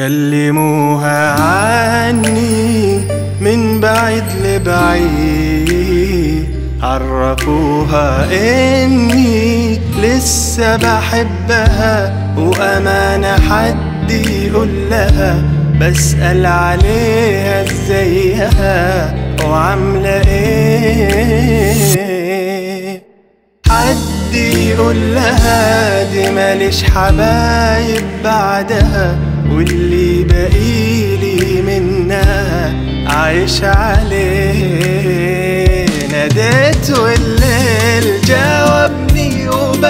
كلموها عني من بعيد لبعيد عرفوها اني لسه بحبها وامانة حد يقول لها بسأل عليها ازيها وعاملة ايه حد يقول لها دي ماليش حبايب بعدها واللي بقيلي منها عايش عليه ناديت والليل جاوبني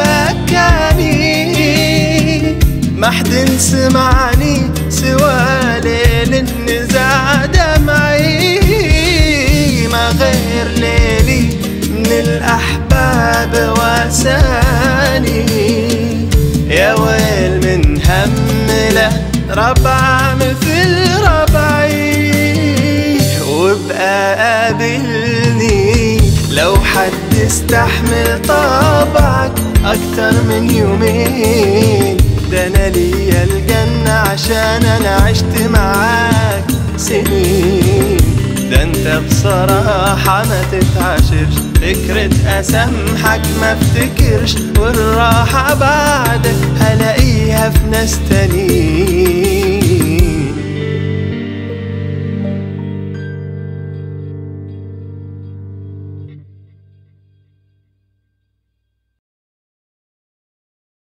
وبكاني ما حد سمعني سوى ليل النزاع دمعي ما غير ليلي من الأحباب واساني يا ويل من همله ربع مثل ربعي وابقى قابلني لو حد استحمل طبعك أكتر من يومين ده أنا ليا الجنة عشان أنا عشت معاك سنين ده انت بصراحة ما تتعاشرش فكرة أسامحك ما افتكرش والراحة بعدك هلاقيها في ناس تانيين